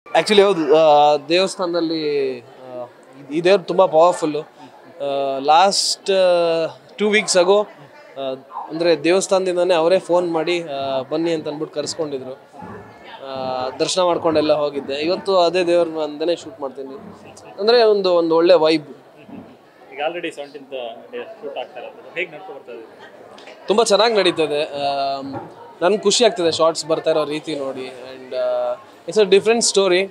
actually ಹೌದು ಆ, ದೇವಸ್ಥಾನದಲ್ಲಿ ಆ, ಈ ದೇವ್ರು ತುಂಬ ಪವರ್ಫುಲ್ಲು ಲಾಸ್ಟ್ ಟೂ ವೀಕ್ಸ್ ಆಗೋ ಅಂದರೆ ದೇವಸ್ಥಾನದಿಂದನೇ ಅವರೇ ಫೋನ್ ಮಾಡಿ ಆ, ಬನ್ನಿ ಅಂತ ಅಂದ್ಬಿಟ್ಟು ಕರೆಸ್ಕೊಂಡಿದ್ರು ಆ, ದರ್ಶನ ಮಾಡ್ಕೊಂಡೆಲ್ಲ ಹೋಗಿದ್ದೆ ಇವತ್ತು ಅದೇ ದೇವ್ರ ಅಂದನೇ ಶೂಟ್ ಮಾಡ್ತೀನಿ ಅಂದರೆ ಒಂದು ಒಂದು ಒಳ್ಳೆ ವೈಬ್ ಈಗ ಆಲ್ರೆಡಿ ಸೆವೆಂಟೀನ್ತ್ ಡೇ ಶೂಟ್ ಆಗ್ತಾ ಇರೋದು ಹೇಗೆ ನಡ್ಕೊ ಬರ್ತಾ ಇದೆ ತುಂಬ ಚೆನ್ನಾಗಿ ನಡೀತದೆ ನನ್ಗೆ ಖುಷಿ ಆಗ್ತದೆ ಶಾರ್ಟ್ಸ್ ಬರ್ತಾ ಇರೋ ರೀತಿ ನೋಡಿ and it's a different story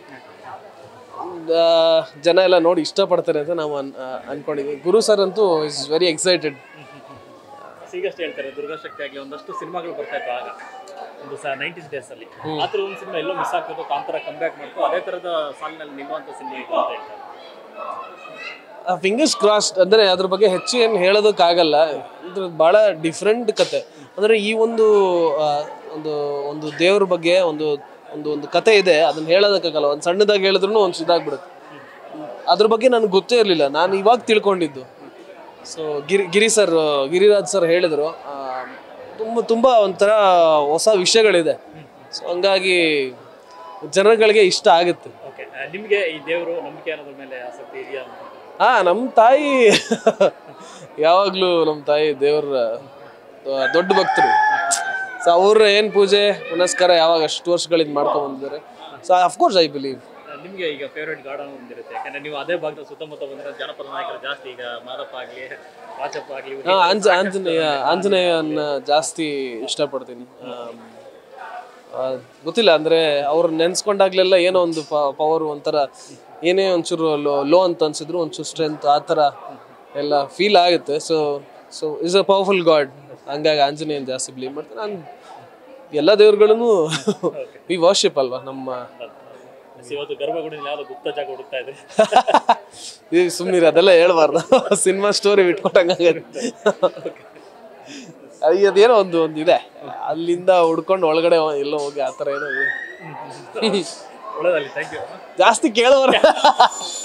ಜನ ಎಲ್ಲ ನೋಡಿ ಇಷ್ಟಪಡ್ತಾರೆ ಅಂತ ನಾವು ಅನ್ ಅನ್ಕೊಂಡಿದ್ವಿ ಗುರು ಸರ್ ಅಂತೂ ಇಸ್ ವೆರಿ ಎಕ್ಸೈಟೆಡ್ ಈಗಷ್ಟೇ ಹೇಳ್ತಾರೆ ದುರ್ಗಾಶಕ್ತಿ ಆಗಲಿ ಒಂದಷ್ಟು ಸಿನಿಮಾಗಳು ಬರ್ತಾ ಇತ್ತು ಆಗ ಒಂದು ಸಹ ನೈಂಟೀಸ್ ಡೇಸ್ ಅಲ್ಲಿ ಆ ಥರ ಒಂದು ಸಿನಿಮಾ ಎಲ್ಲೋ ಮಿಸ್ ಆಗ್ತಿತ್ತು ಕಾಂತಾರ ಕಮ್ಬ್ಯಾಕ್ ಮಾಡ್ತು ಅದೇ ಥರದ ಸಾಲಿನಲ್ಲಿ ನಿಲ್ಲುವಂಥ ಸಿನಿಮಾ ಇದು ಅಂತ ಹೇಳ್ತಾರೆ ಫಿಂಗರ್ಸ್ ಕ್ರಾಸ್ಡ್ ಅಂದರೆ ಅದ್ರ ಬಗ್ಗೆ ಹೆಚ್ಚು ಏನು ಹೇಳೋದಕ್ಕಾಗಲ್ಲ ಇದು ಭಾಳ ಡಿಫ್ರೆಂಟ್ ಕತೆ ಅಂದರೆ ಈ ಒಂದು ಆ, ಒಂದು ಒಂದು ದೇವ್ರ ಬಗ್ಗೆ ಒಂದು ಒಂದು ಒಂದು ಕತೆ ಇದೆ ಅದನ್ನ ಹೇಳೋದಕ್ಕಾಗಲ್ಲ ಒಂದು ಸಣ್ಣದಾಗಿ ಹೇಳಿದ್ರು ಒಂದು ಇದಾಗ್ಬಿಡುತ್ತೆ ಅದ್ರ ಬಗ್ಗೆ ನನಗೆ ಗೊತ್ತೇ ಇರಲಿಲ್ಲ ನಾನು ಇವಾಗ ತಿಳ್ಕೊಂಡಿದ್ದು so Giri Giri sir Giriraj sir ಹೇಳಿದರು ತುಂಬ ತುಂಬ ಒಂಥರ ಹೊಸ ವಿಷಯಗಳಿದೆ ಸೊ ಹಂಗಾಗಿ ಜನಗಳಿಗೆ ಇಷ್ಟ ಆಗುತ್ತೆ ಓಕೆ ನಿಮಗೆ ಈ ದೇವರು ನಂಬಿಕೆ ಅನ್ನೋದ್ರ ಮೇಲೆ ಆಸಕ್ತಿ ಇದೆಯಾ ಅಂತ ಹಾ ನಮ್ಮ ತಾಯಿ ಯಾವಾಗಲೂ ನಮ್ಮ ತಾಯಿ ದೇವ್ರ ಆ, ದೊಡ್ಡ ಭಕ್ತರು ಸೊ ಅವ್ರ ಏನು ಪೂಜೆ ಪುನಸ್ಕಾರ ಯಾವಾಗ ಅಷ್ಟು ವರ್ಷಗಳಿಂದ ಮಾಡ್ಕೊಂಡ್ ಬಂದಿದ್ದಾರೆ ಸೊ ಅಫ್ಕೋರ್ಸ್ ಐ ಬಿಲೀವ್ ನಿಮಗೆ ಈಗ ಫೇವ್ರೇಟ್ ಗಾರ್ಡನ್ ಒಂದಿರುತ್ತೆ ಯಾಕಂದ್ರೆ ನೀವು ಅದೇ ಭಾಗದ ಸುತ್ತಮುತ್ತ ಬಂದ್ರೆ ಜನಪದ ನಾಯಕರು ಜಾಸ್ತಿ ಈಗ ಮಾದಪ್ಪ ಆಗಲಿ ರಾಜಪ್ಪ ಆಗಲಿ ಹಾ ಆಂಜ ಆಂಜನೇಯ ಆಂಜನೇಯನ್ನ ಜಾಸ್ತಿ ಇಷ್ಟಪಡ್ತೀನಿ ಆಮ್, ಆ, ಗೊತ್ತಿಲ್ಲ ಅಂದ್ರೆ ಅವ್ರು ನೆನ್ಸ್ಕೊಂಡಾಗ್ಲೆಲ್ಲ ಏನೋ ಒಂದು ಪವರ್ ಒಂಥರ ಏನೇ ಒಂಚೂರು ಲೋ ಲೋ ಅಂತ ಅನ್ಸಿದ್ರು ಒಂಚೂರು ಸ್ಟ್ರೆಂತ್ ಆ ಥರ ಎಲ್ಲ ಫೀಲ್ ಆಗುತ್ತೆ so so is a powerful god ಹಂಗಾಗಿ ಆಂಜನೇಯನ್ ಜಾಸ್ತಿ ಬಿಲೀವ್ ಮಾಡ್ತೀನಿ ನಾನು ಎಲ್ಲ ದೇವ್ರುಗಳನ್ನು ವಿ ವರ್ಷಿಪ್ ಅಲ್ವಾ ನಮ್ಮ ಇವತ್ತು ಗರ್ಭಗುಡಿನಲ್ಲಿ ಯಾವ್ದೋ ಗುಪ್ತ ಜಾಗ ಹುಡುಕ್ತಾ ಇದ್ರೆ ಈ ಸುಮ್ಮನಿರಿ ಅದೆಲ್ಲ ಹೇಳ್ಬಾರ್ದು ಸಿನಿಮಾ ಸ್ಟೋರಿ ಬಿಟ್ಕೊಟ್ಟಂಗಾಗತ್ತೆ ಅಯ್ಯ, ಅದೇನೋ ಒಂದು ಒಂದು ಇದೆ ಅಲ್ಲಿಂದ ಹುಡ್ಕೊಂಡು ಒಳಗಡೆ ಎಲ್ಲೋ ಹೋಗಿ ಆ ಥರ ಏನೋ ಇದೆ ಒಳ್ಳೆದಲ್ಲಿ ಥ್ಯಾಂಕ್ ಯು ಜಾಸ್ತಿ ಕೇಳೋರ